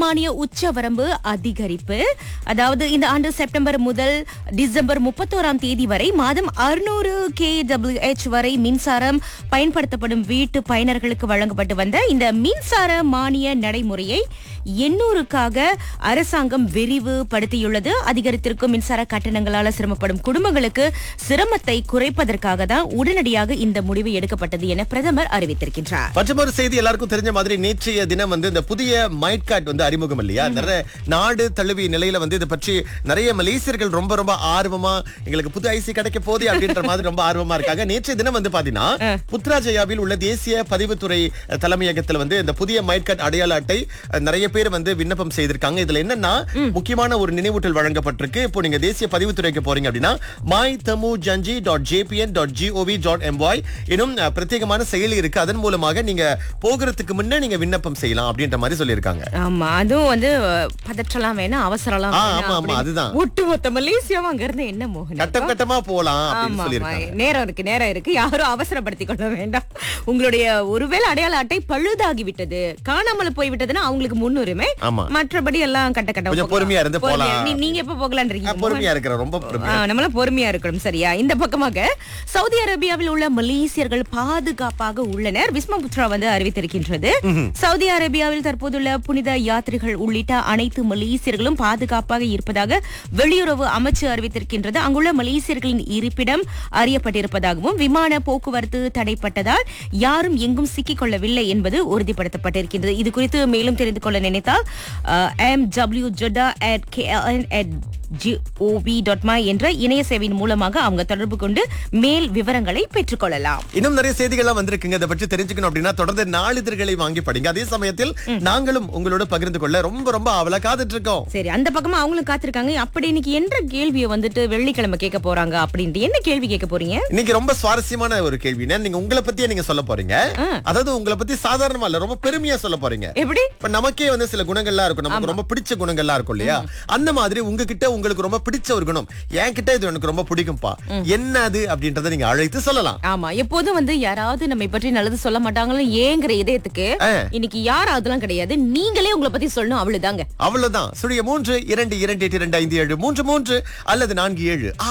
மானிய உச்சவரம்பு அதிகரிப்பு அதாவது இந்த ஆண்டு செப்டம்பர் முதல் டிசம்பர் முப்பத்தோராம் தேதி வரை மாதம் அறுநூறு கே வரை மின்சாரம் பயன்படுத்தப்படும் வீட்டு பயனர்களுக்கு வழங்கப்பட்டு வந்த இந்த மின்சார மானிய நடைமுறையை எண்ணூறுக்காக அரசாங்கம் விரிவுபடுத்தியுள்ளது அதிகரித்திருக்கும் மின்சார கட்டணங்களால சிரமப்படும் குடும்பங்களுக்கு சிரமத்தை குறைப்பதற்காக தான் உடனடியாக இந்த முடிவு எடுக்கப்பட்டது என பிரதமர் அறிவித்திருக்கின்றார் மற்றும் ஒரு செய்தி எல்லாருக்கும் தெரிஞ்ச மாதிரி நேற்றைய தினம் வந்து இந்த புதிய மைட் கார்டு வந்து அறிமுகம் இல்லையா நிறைய நாடு தழுவிய நிலையில வந்து இதை பற்றி நிறைய மலேசியர்கள் ரொம்ப ரொம்ப ஆர்வமா எங்களுக்கு புது ஐசி கிடைக்க போதே அப்படின்ற மாதிரி ரொம்ப ஆர்வமா இருக்காங்க நேற்றைய தினம் வந்து பாத்தீங்கன்னா புத்ராஜயாவில் உள்ள தேசிய பதிவுத்துறை அஹ், தலைமையகத்துல வந்து இந்த புதிய மைட் கார்டு அடையாள அட்டை அஹ், நிறைய பேர் வந்து விண்ணப்பம் செய்திருக்காங்க இதுல என்னன்னா முக்கியமான ஒரு நினைவூட்டல் வழங்கப்பட்டிருக்கு இப்போ நீங்க தேசிய பதிவுத்துறைக்கு போறீங்க அப்படின்னா மை தமு ஜஞ்சி dot J P N dot G O V dot M Y எனும் அஹ், பிரத்யேகமான செயலி இருக்கு அதன் மூலமாக நீங்க போகிறதுக்கு முன்ன நீங்க விண்ணப்பம் செய்யலாம் அப்படின்ற மாதிரி சொல்லியிருக்காங்க ஆமா அதுவும் வந்து அஹ், பதற்றலாம் வேணாம் அவசரலாம் ஆ, வேணாம் ஆமா, ஆமா, அப்படின்னு அதுதான். ஒட்டுமொத்த மலேசியாவும் அங்க இருந்து என்ன மோகன் கட்டம் கட்டமா போலாம் அப்படின்னு ஆமா, சொல்லியிருக்காங்க ஆமா. நேரம் இருக்கு நேரம் இருக்கு யாரும் அவசரப்படுத்திக் கொள்ள வேண்டாம் உங்களுடைய ஒருவேளை அடையாள அட்டை பழுதாகி விட்டது காணாமல் போய் விட்டதுன்னா அவங்களுக்கு முன்னுரிமை ஆமா. மற்றபடி எல்லாம் கட்ட கட்ட கொஞ்சம் போகலாம். பொறுமையா இருந்து பொறுமையா. போலாம். நீ- நீங்க எப்ப போகலான்றீங்க ஆ, பொறுமையா இருக்கிற ரொம்ப பொறுமையா ஆ, நம்மளாம் பொறுமையா இருக்கணும் சரியா இந்த பக்கமாக சவுதி அரேபியாவில் உள்ள மலேசியர்கள் பாதுகாப்பாக உள்ளனர் விஸ்மா புத்ரா வந்து அறிவித்திருக்கின்றது சவுதி அரேபியாவில் தற்போதுள்ள புனித யாத்திரைகள் உள்ளிட்ட அனைத்து மலேசியர்களும் பாதுகாப்பாக இருப்பதாக வெளியுறவு அமைச்சு அறிவித்திருக்கின்றது அங்குள்ள மலேசியர்களின் இருப்பிடம் அறியப்பட்டிருப்பதாகவும் விமான போக்குவரத்து தடைப்பட்டதால் யாரும் எங்கும் சிக்கிக் கொள்ளவில்லை என்பது உறுதிப்படுத்தப்பட்டிருக்கின்றது இது குறித்து மேலும் தெரிந்து கொள்ள நினைத்தால் எம் டபிள்யூ ஜொடா அட் கேஎல்என் அட் ஜிஓவி.மை என்ற இணைய சேவையின் மூலமாக அவங்க தொடர்பு கொண்டு மேல் விவரங்களை பெற்றுக்கொள்ளலாம் இன்னும் நிறைய செய்திகள்லாம் வந்திருக்குங்க இதை பற்றி தெரிஞ்சுக்கணும் அப்படின்னா தொடர்ந்து நாளிதழ்களை வாங்கி படிங்க அதே சமயத்தில் நாங்களும் உங்களோட பகிர்ந்து கொள்ள ரொம்ப ரொம்ப அவளை காத்துட்டு இருக்கோம் சரி அந்த பக்கமா அவங்களும் காத்திருக்காங்க அப்படி இன்னைக்கு என்ற கேள்வியை வந்துட்டு வெள்ளிக்கிழமை கேட்க போறாங்க அப்படின்ட்டு என்ன கேள்வி கேட்க போறீங்க இன்னைக்கு ரொம்ப சுவாரஸ்யமான ஒரு கேள்வி நீங்க உங்களை பத்தியே நீங்க சொல்ல போறீங்க அதாவது உங்களை பத்தி சாதாரணமா இல்ல ரொம்ப பெருமையா சொல்ல போறீங்க எப்படி இப்ப நமக்கே வந்து சில குணங்கள்லாம் இருக்கும் நமக்கு ரொம்ப பிடிச்ச குணங்கள்லாம் இருக்கும் இல்லையா அந்த மாதிரி உங்ககிட்ட உங்களுக்கு ரொம்ப பிடிச்ச ஒரு குணம் என்கிட்ட இது எனக்கு ரொம்ப பிடிக்கும்பா என்ன அது அப்படின்றத நீங்க அழைத்து சொல்லலாம் ஆமா எப்போதும் வந்து யாராவது நம்மை பற்றி நல்லது சொல்ல மாட்டாங்களோ ஏங்குற இதயத்துக்கு இன்னைக்கு யாரும் அதெல்லாம் கிடையாது நீங்களே உங்களை பத்தி சொல்லணும் அவ்வளவுதாங்க அவ்வளவுதான் சுழிய மூன்று இரண்டு இரண்டு எட்டு இரண்டு ஐந்து ஏழு மூன்று மூன்று அல்லது நான்கு ஏழு